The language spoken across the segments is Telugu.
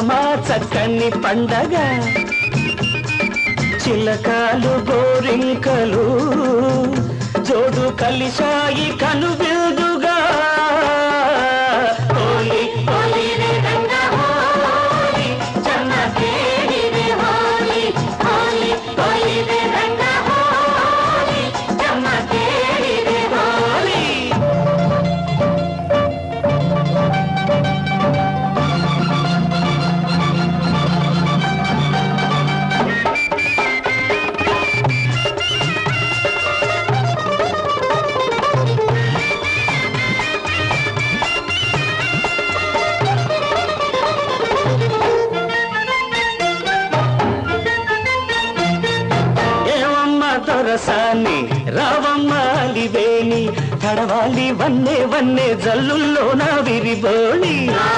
మా చక్కని పండగ చిలకాలు గోరింకలు జోడు కలిశాయి కను విందుగా హోలీ హోలీ రే రంగ హోలీ చెన్న కేడి రే హోలీ హోలీ హోలీ రే రంగ హోలీ చెన్న కేడి రే హోలీ ఏమమ్మ దొరసాని రావమ్మ అలివేణి తడవాలి వన్నే వన్నే జల్లుల్లో నా విరిబోణి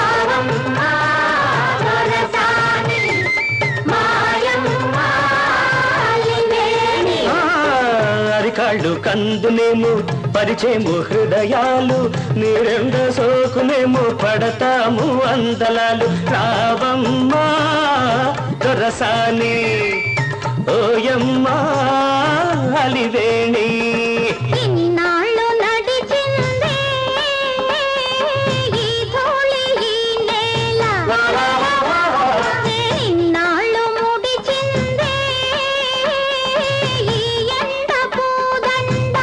ఆ, అరికాళ్ళు కందునేమో పరిచేము హృదయాలు నీరెండ సోకునేమో పడతాము అందలాలు రావమ్మా దొరసాని ఓయమ్మా అలివేణి ఇన్నాళ్ళు నడిచిందే ఈ ధూళి ఈ నేల ఇన్నాళ్ళు ముడిచిందే ఈ ఎండ పూదండ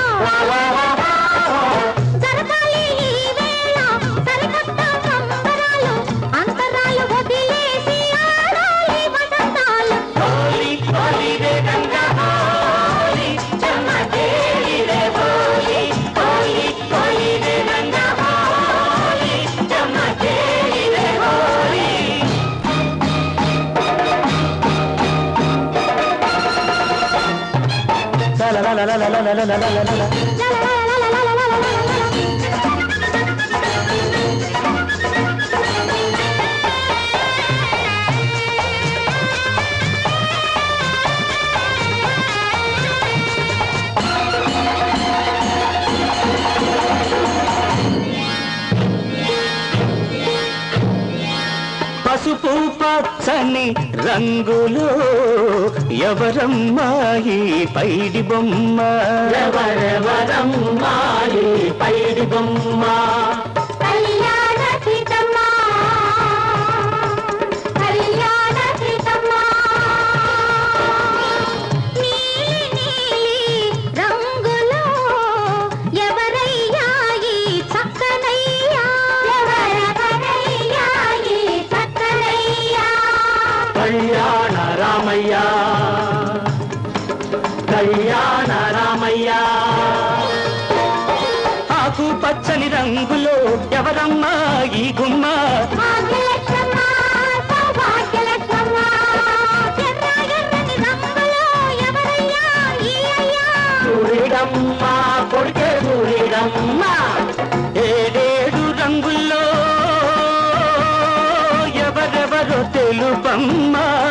జరగాలి ఈ వేళ సరికొత్త సంబరాలు అంతరాలు వదిలేసి ఆడాలి వసంతాలు హోలీ హోలీ రే గంగ హోలీ చెన్న కేడి రే హోలీ హోలీ హోలీ రే గంగ హోలీ చెన్న కేడి రే హోలీ లా లా లా లా లా లా లా లా లా లా లా లా. పసుపు పచ్చని రంగులో ఎవరమ్మాయి పైడి బొమ్మ ఎవరెవరమ్మాయి పైడి బొమ్మ కళ్యాణ సీతమ్మ కళ్యాణ సీతమ్మ నీలి నీలి రంగులో ఎవరయ్యా ఈ చక్కనయ్యా ఎవరెవరయ్యా ఈ చక్కనయ్యా కళ్యాణ రామయ్య కళ్యాణ రామయ్య ఆకు పచ్చని రంగులో ఎవరమ్మా ఈ గుమ్మ భాగ్యలక్ష్మమ్మ సౌభాగ్యలక్ష్మమ్మ ఎర్ర ఎర్రని రంగులో ఎవరయ్యా ఈ అయ్యా సూర్యుడమ్మ కొడుకే సూర్యుడమ్మ ఏడేడు రంగుల్లో ఎవరెవరో తెలుపమ్మా